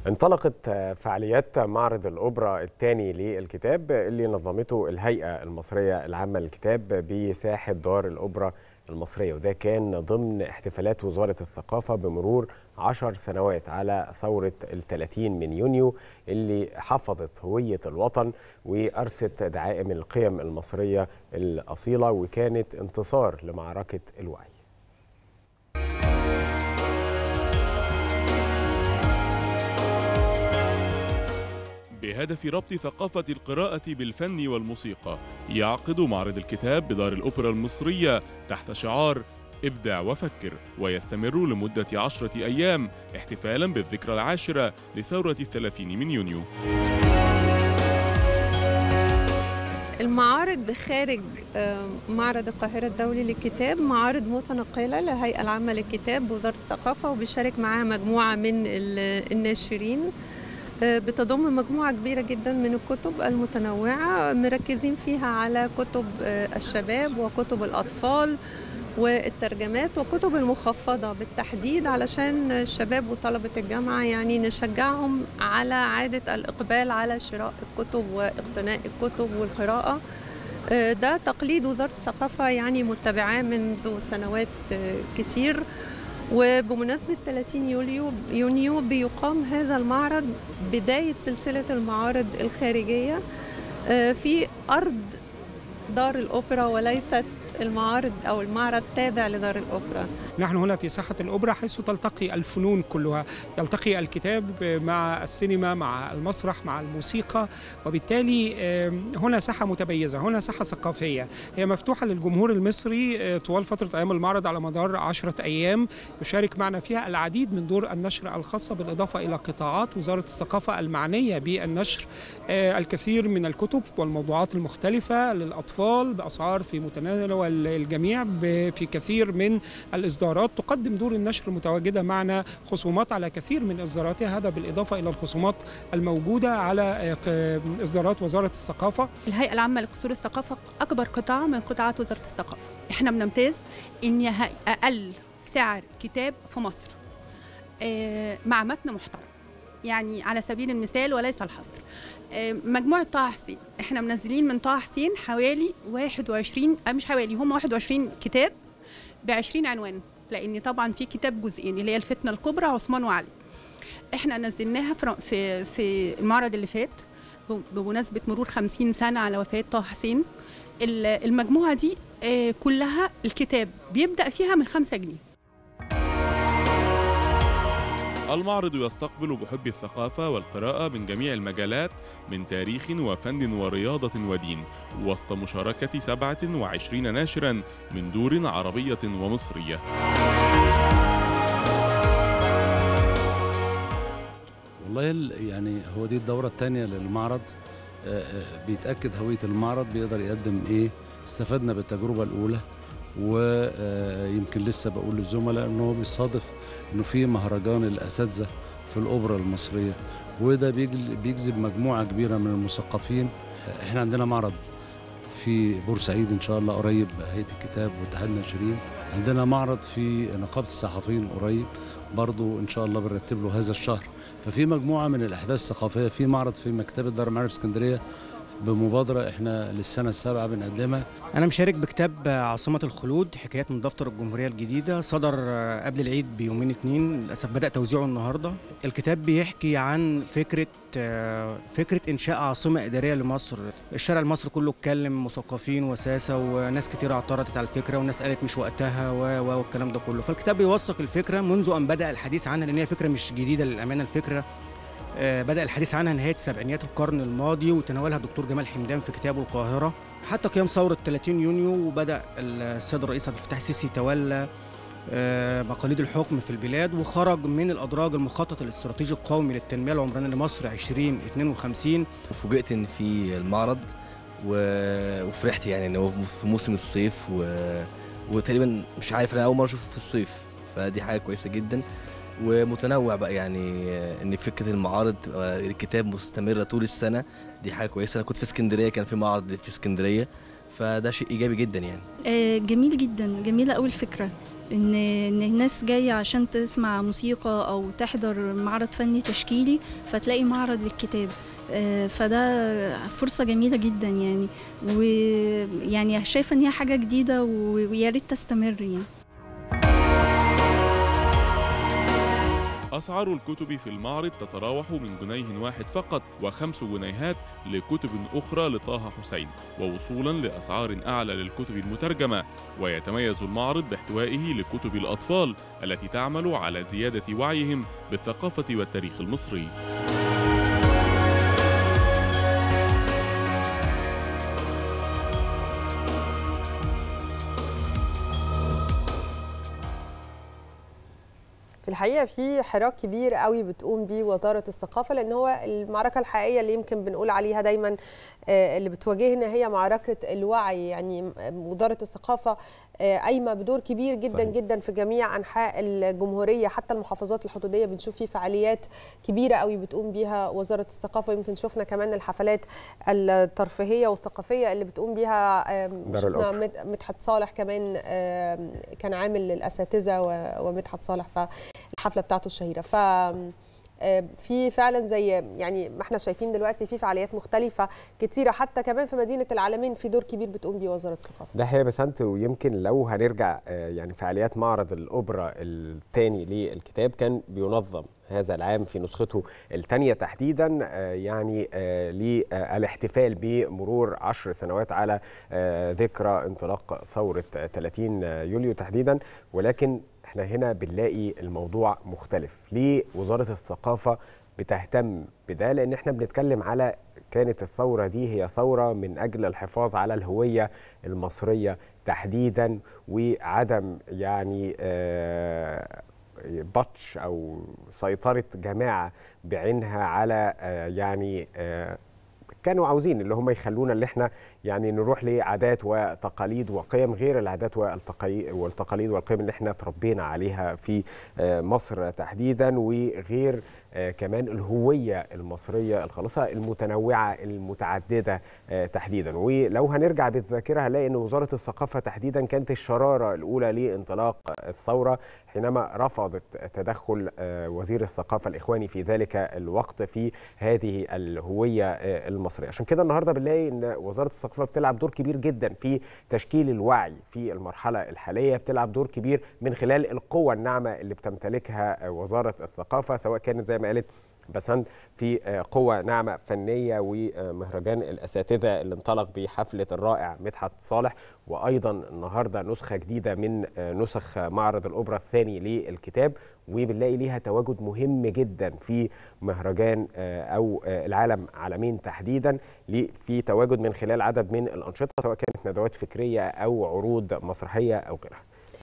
انطلقت فعاليات معرض الأوبرا الثاني للكتاب اللي نظمته الهيئة المصرية العامة للكتاب بساحة دار الأوبرا المصرية وده كان ضمن احتفالات وزارة الثقافة بمرور عشر سنوات على ثورة الثلاثين من يونيو اللي حفظت هوية الوطن وأرست دعائم القيم المصرية الأصيلة وكانت انتصار لمعركة الوعي بهدف ربط ثقافة القراءة بالفن والموسيقى يعقد معرض الكتاب بدار الأوبرا المصرية تحت شعار ابدع وفكر ويستمر لمدة عشرة أيام احتفالا بالذكرى العاشرة لثورة الثلاثين من يونيو المعارض خارج معرض القاهرة الدولي للكتاب معارض متنقلة للهيئة العامة للكتاب بوزارة الثقافة وبيشارك معاها مجموعة من الناشرين بتضم مجموعة كبيرة جدا من الكتب المتنوعة مركزين فيها على كتب الشباب وكتب الأطفال والترجمات وكتب المخفضة بالتحديد علشان الشباب وطلبة الجامعة يعني نشجعهم على عادة الإقبال على شراء الكتب واقتناء الكتب والقراءة ده تقليد وزارة الثقافة يعني متبعاه منذ سنوات كتير وبمناسبة 30 يوليو يونيو بيقام هذا المعرض بداية سلسلة المعارض الخارجية في أرض دار الأوبرا وليست المعارض أو المعرض تابع لدار الأوبرا نحن هنا في ساحة الأوبرا حيث تلتقي الفنون كلها يلتقي الكتاب مع السينما مع المسرح مع الموسيقى وبالتالي هنا ساحة متميزة هنا ساحة ثقافية هي مفتوحة للجمهور المصري طوال فترة أيام المعرض على مدار عشرة أيام يشارك معنا فيها العديد من دور النشر الخاصة بالإضافة إلى قطاعات وزارة الثقافة المعنية بالنشر الكثير من الكتب والموضوعات المختلفة للأطفال بأسعار في متناول الجميع في كثير من الإصدارات تقدم دور النشر متواجدة معنا خصومات على كثير من إصداراتها هذا بالإضافة إلى الخصومات الموجودة على إصدارات وزارة الثقافة الهيئة العامة لقصور الثقافة أكبر قطاع من قطاعات وزارة الثقافة إحنا بنمتاز إن أقل سعر كتاب في مصر مع متن محترم يعني على سبيل المثال وليس الحصر مجموعة طه حسين احنا منزلين من طه حسين حوالي 21 مش حوالي هم 21 كتاب ب 20 عنوان لان طبعا في كتاب جزئين اللي هي الفتنة الكبرى عثمان وعلي احنا نزلناها في في المعرض اللي فات بمناسبة مرور 50 سنة على وفاة طه حسين المجموعة دي كلها الكتاب بيبدأ فيها من 5 جنيه المعرض يستقبل بحب الثقافة والقراءة من جميع المجالات من تاريخ وفن ورياضة ودين وسط مشاركة 27 ناشرا من دور عربية ومصرية والله يعني هو دي الدورة الثانية للمعرض بيتأكد هوية المعرض بيقدر يقدم ايه استفدنا بالتجربة الأولى ويمكن لسه بقول للزملاء ان هو بيصادف انه في مهرجان الاساتذه في الاوبرا المصريه وده بيجذب مجموعه كبيره من المثقفين احنا عندنا معرض في بورسعيد ان شاء الله قريب هيئه الكتاب واتحاد الناشرين عندنا معرض في نقابه الصحفيين قريب برضو ان شاء الله بنرتب له هذا الشهر ففي مجموعه من الاحداث الثقافيه في معرض في مكتبه دار المعارف اسكندريه بمبادرة احنا للسنة السابعة بنقدمها أنا مشارك بكتاب عاصمة الخلود حكايات من دفتر الجمهورية الجديدة صدر قبل العيد بيومين اتنين للأسف بدأ توزيعه النهاردة الكتاب بيحكي عن فكرة فكرة إنشاء عاصمة إدارية لمصر الشارع المصري كله اتكلم مثقفين وساسة وناس كتير اعترضت على الفكرة وناس قالت مش وقتها والكلام ده كله فالكتاب بيوثق الفكرة منذ أن بدأ الحديث عنها لأن هي فكرة مش جديدة للأمانة الفكرة بدأ الحديث عنها نهاية سبعينيات القرن الماضي وتناولها الدكتور جمال حمدان في كتابه القاهرة حتى قيام ثورة 30 يونيو وبدأ السيد الرئيس عبد الفتاح السيسي يتولى مقاليد الحكم في البلاد وخرج من الأدراج المخطط الاستراتيجي القومي للتنمية العمرانية لمصر 2052 فوجئت إن في المعرض وفرحت يعني إن هو في موسم الصيف و... وتقريبا مش عارف أنا أول مرة أشوفه في الصيف فدي حاجة كويسة جدا ومتنوع بقى يعني ان فكره المعارض الكتاب مستمره طول السنه دي حاجه كويسه انا كنت في اسكندريه كان في معرض في اسكندريه فده شيء ايجابي جدا يعني جميل جدا جميله قوي الفكره ان ان الناس جايه عشان تسمع موسيقى او تحضر معرض فني تشكيلي فتلاقي معرض للكتاب آه، فده فرصة جميلة جدا يعني ويعني شايفة ان هي حاجة جديدة و- ويا ريت تستمر يعني أسعار الكتب في المعرض تتراوح من جنيه واحد فقط وخمس جنيهات لكتب أخرى لطه حسين ووصولا لأسعار أعلى للكتب المترجمة ويتميز المعرض باحتوائه لكتب الأطفال التي تعمل على زيادة وعيهم بالثقافة والتاريخ المصري في الحقيقه في حراك كبير قوي بتقوم بيه وزاره الثقافه لان هو المعركه الحقيقيه اللي يمكن بنقول عليها دايما آه، اللي بتواجهنا هي معركه الوعي يعني م- وزاره الثقافه آه، قايمه بدور كبير جدا صحيح. صحيح. جدا في جميع انحاء الجمهوريه حتى المحافظات الحدوديه بنشوف فيه فعاليات كبيره قوي بتقوم بيها وزاره الثقافه يمكن شفنا كمان الحفلات الترفيهيه والثقافيه اللي بتقوم بيها آم، دار شفنا الأوبرا. مد- مدحت صالح كمان آم، كان عامل للاساتذه و- ومدحت صالح فالحفله بتاعته الشهيره ف آه، في فعلا زي يعني ما احنا شايفين دلوقتي في فعاليات مختلفه كتيره حتى كمان في مدينه العالمين في دور كبير بتقوم بيه وزاره الثقافه ده حقيقة بس انت ويمكن لو هنرجع آه، يعني فعاليات معرض الأوبرا الثاني للكتاب كان بينظم هذا العام في نسخته الثانية تحديدا آه، يعني آه، للاحتفال بمرور عشر سنوات على آه، ذكرى انطلاق ثورة آه، 30 يوليو تحديدا ولكن احنا هنا بنلاقي الموضوع مختلف ليه وزارة الثقافة بتهتم بده لان احنا بنتكلم على كانت الثورة دي هي ثورة من أجل الحفاظ على الهوية المصرية تحديدا وعدم يعني آه، بطش أو سيطرة جماعة بعينها على آه، يعني آه، كانوا عاوزين اللي هم يخلونا اللي احنا يعني نروح لعادات وتقاليد وقيم غير العادات والتقي- والتقاليد والقيم اللي احنا تربينا عليها في آه، مصر تحديدا وغير آه، كمان الهوية المصرية الخالصة المتنوعة المتعددة آه، تحديدا ولو هنرجع بالذاكرة هنلاقي أن وزارة الثقافة تحديدا كانت الشرارة الأولى لانطلاق الثورة حينما رفضت تدخل آه، وزير الثقافة الإخواني في ذلك الوقت في هذه الهوية آه، المصرية عشان كده النهاردة بنلاقي أن وزارة الثقافة بتلعب دور كبير جدا في تشكيل الوعي في المرحلة الحالية بتلعب دور كبير من خلال القوة الناعمة اللي بتمتلكها آه، وزارة الثقافة سواء كانت زي ما قالت بسنت في آه، قوة ناعمة فنية ومهرجان الأساتذة اللي انطلق بحفلة الرائع مدحت صالح وأيضا النهاردة نسخة جديدة من آه، نسخ معرض الأوبرا الثاني للكتاب وبنلاقي ليها تواجد مهم جدا في مهرجان آه، أو آه، العالم عالمين تحديدا ليه- في تواجد من خلال عدد من الأنشطة سواء كانت ندوات فكرية أو عروض مسرحية أو غيرها